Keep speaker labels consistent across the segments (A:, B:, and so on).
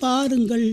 A: பாருங்கள்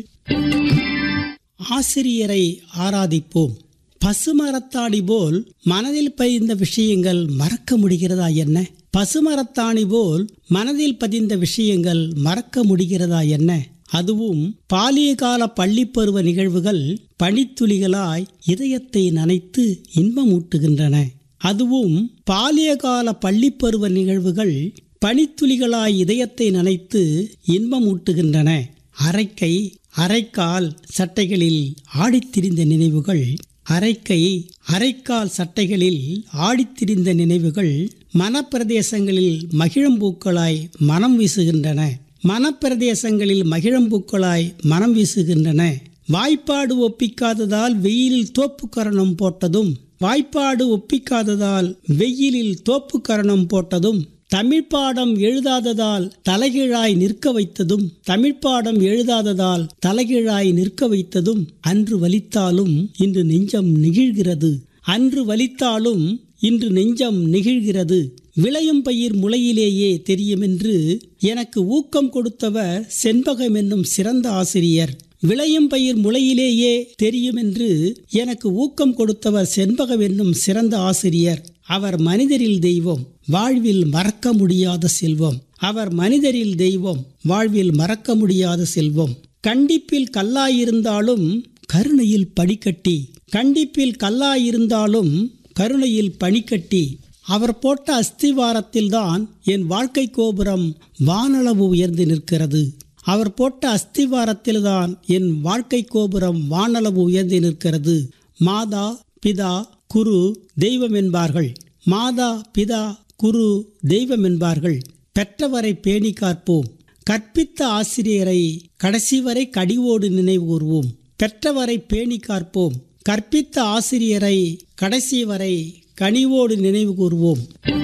A: ஆசிரியரை ஆராதிப்போம் பசுமரத்தாணி போல் மனதில் பதிந்த விஷயங்கள் மறக்க முடிகிறதா என்ன பசுமரத்தாணி போல் மனதில் பதிந்த விஷயங்கள் மறக்க முடிகிறதா என்ன அதுவும் பாலிய கால பள்ளிப்பருவ நிகழ்வுகள் பனித்துளிகளாய் இதயத்தை நனைத்து இன்பமூட்டுகின்றன அதுவும் பாலிய கால பள்ளிப்பருவ நிகழ்வுகள் பனித்துளிகளாய் இதயத்தை நனைத்து இன்பமூட்டுகின்றன அரைக்கை அரைக்கால் சட்டைகளில் ஆடித்திரிந்த நினைவுகள் அரைக்கை அரைக்கால் சட்டைகளில் ஆடித்திரிந்த நினைவுகள் மனப்பிரதேசங்களில் மகிழம்பூக்களாய் மனம் வீசுகின்றன மனப்பிரதேசங்களில் மகிழம்பூக்களாய் மனம் வீசுகின்றன வாய்ப்பாடு ஒப்பிக்காததால் வெயிலில் தோப்புக்கரணம் போட்டதும் வாய்ப்பாடு ஒப்பிக்காததால் வெயிலில் தோப்புக்கரணம் போட்டதும் தமிழ் பாடம் எழுதாததால் தலைகீழாய் நிற்க வைத்ததும் தமிழ் பாடம் எழுதாததால் தலைகீழாய் நிற்க வைத்ததும் அன்று வலித்தாலும் இன்று நெஞ்சம் நெகிழ்கிறது அன்று வலித்தாலும் இன்று நெஞ்சம் நெகிழ்கிறது விளையும் பயிர் முளையிலேயே தெரியுமென்று எனக்கு ஊக்கம் கொடுத்தவர் செண்பகம் என்னும் சிறந்த ஆசிரியர் விளையும் பயிர் முளையிலேயே தெரியுமென்று எனக்கு ஊக்கம் கொடுத்தவர் செண்பகம் என்னும் சிறந்த ஆசிரியர் அவர் மனிதரில் தெய்வம் வாழ்வில் மறக்க முடியாத செல்வம் அவர் மனிதரில் தெய்வம் வாழ்வில் மறக்க முடியாத செல்வம் கண்டிப்பில் கல்லாயிருந்தாலும் கருணையில் படிக்கட்டி கண்டிப்பில் கல்லாயிருந்தாலும் கருணையில் பனிக்கட்டி அவர் போட்ட அஸ்திவாரத்தில்தான் என் வாழ்க்கை கோபுரம் வானளவு உயர்ந்து நிற்கிறது அவர் போட்ட அஸ்திவாரத்தில்தான் என் வாழ்க்கை கோபுரம் வானளவு உயர்ந்து நிற்கிறது மாதா பிதா குரு தெய்வம் என்பார்கள் மாதா பிதா குரு தெய்வம் என்பார்கள் பெற்றவரை பேணி காப்போம் கற்பித்த ஆசிரியரை கடைசி வரை கடிவோடு நினைவு கூர்வோம் பெற்றவரை பேணி காப்போம் கற்பித்த ஆசிரியரை கடைசி வரை கனிவோடு நினைவு கூர்வோம்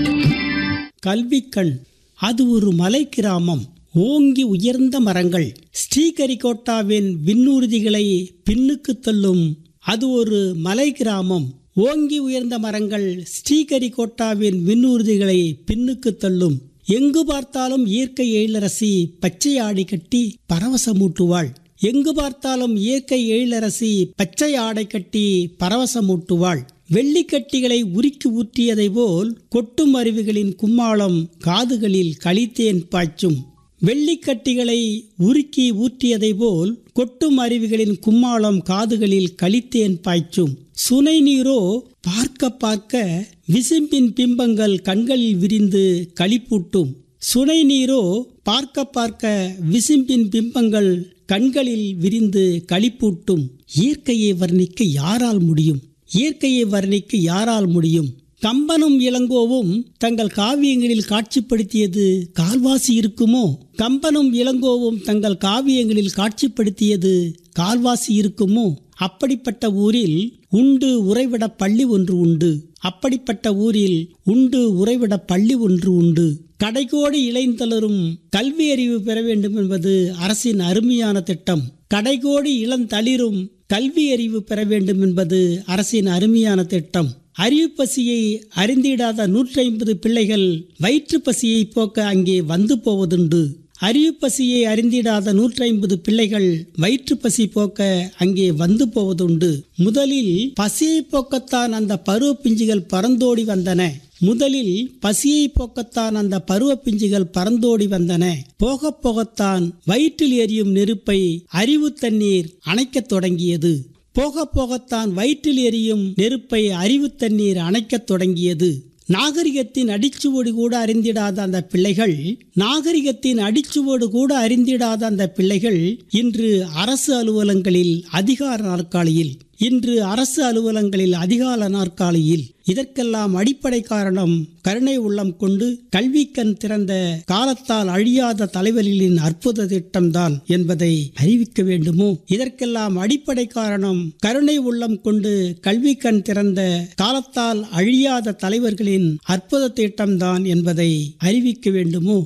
A: கல்விக்கண் அது ஒரு மலை கிராமம் ஓங்கி உயர்ந்த மரங்கள் ஸ்ரீகரிகோட்டாவின் விண்ணூர்திகளை பின்னுக்கு தள்ளும் அது ஒரு மலை கிராமம் ஓங்கி உயர்ந்த மரங்கள் ஸ்ரீகரிகோட்டாவின் விண்ணூர்திகளை பின்னுக்கு தள்ளும் எங்கு பார்த்தாலும் இயற்கை எழிலரசி பச்சை ஆடை கட்டி பரவசமூட்டுவாள் எங்கு பார்த்தாலும் இயற்கை எழிலரசி பச்சை ஆடை கட்டி பரவசமூட்டுவாள் வெள்ளிக்கட்டிகளை உருக்கி ஊற்றியதை போல் கொட்டும் அருவிகளின் கும்மாளம் காதுகளில் களித்தேன் பாய்ச்சும் வெள்ளிக்கட்டிகளை உருக்கி ஊற்றியதை போல் கொட்டும் அருவிகளின் கும்மாளம் காதுகளில் களித்தேன் பாய்ச்சும் சுனை நீரோ பார்க்க பார்க்க விசும்பின் பிம்பங்கள் கண்களில் விரிந்து களிப்பூட்டும் சுனை நீரோ பார்க்க பார்க்க விசும்பின் பிம்பங்கள் கண்களில் விரிந்து களிப்பூட்டும் இயற்கையை வர்ணிக்க யாரால் முடியும் இயற்கையை வர்ணிக்க யாரால் முடியும் கம்பனும் இளங்கோவும் தங்கள் காவியங்களில் காட்சிப்படுத்தியது கால்வாசி இருக்குமோ கம்பனும் இளங்கோவும் தங்கள் காவியங்களில் காட்சிப்படுத்தியது கால்வாசி இருக்குமோ அப்படிப்பட்ட ஊரில் உண்டு உறைவிட பள்ளி ஒன்று உண்டு அப்படிப்பட்ட ஊரில் உண்டு உறைவிட பள்ளி ஒன்று உண்டு கடைகோடி இளைந்தளரும் கல்வி அறிவு பெற வேண்டும் என்பது அரசின் அருமையான திட்டம் கடைகோடி இளந்தளிரும் கல்வி அறிவு பெற வேண்டும் என்பது அரசின் அருமையான திட்டம் அறிவு பசியை அறிந்திடாத நூற்றி ஐம்பது பிள்ளைகள் வயிற்று பசியை போக்க அங்கே வந்து போவதுண்டு அறிவு பசியை அறிந்திடாத நூற்றி ஐம்பது பிள்ளைகள் வயிற்று பசி போக்க அங்கே வந்து போவதுண்டு முதலில் பசியை போக்கத்தான் அந்த பருவ பிஞ்சுகள் பறந்தோடி வந்தன முதலில் பசியை போக்கத்தான் அந்த பருவ பிஞ்சுகள் பறந்தோடி வந்தன போக போகத்தான் வயிற்றில் எரியும் நெருப்பை அறிவு தண்ணீர் அணைக்கத் தொடங்கியது போக போகத்தான் வயிற்றில் எரியும் நெருப்பை அறிவு தண்ணீர் அணைக்கத் தொடங்கியது நாகரிகத்தின் அடிச்சுவோடு கூட அறிந்திடாத அந்த பிள்ளைகள் நாகரிகத்தின் அடிச்சுவோடு கூட அறிந்திடாத அந்த பிள்ளைகள் இன்று அரசு அலுவலகங்களில் அதிகார நாற்காலியில் இன்று அரசு அலுவலகங்களில் அதிகால நாற்காலியில் இதற்கெல்லாம் அடிப்படை காரணம் கருணை உள்ளம் கொண்டு கல்விக்கண் திறந்த காலத்தால் அழியாத தலைவர்களின் அற்புத திட்டம்தான் என்பதை அறிவிக்க வேண்டுமோ இதற்கெல்லாம் அடிப்படை காரணம் கருணை உள்ளம் கொண்டு கல்விக்கண் திறந்த காலத்தால் அழியாத தலைவர்களின் அற்புத திட்டம்தான் என்பதை அறிவிக்க வேண்டுமோ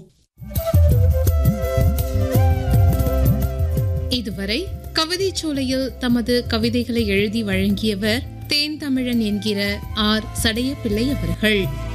B: இதுவரை கவிதை சோலையில் தமது கவிதைகளை எழுதி வழங்கியவர் தேன் தமிழன் என்கிற ஆர் சடையப்பிள்ளை அவர்கள்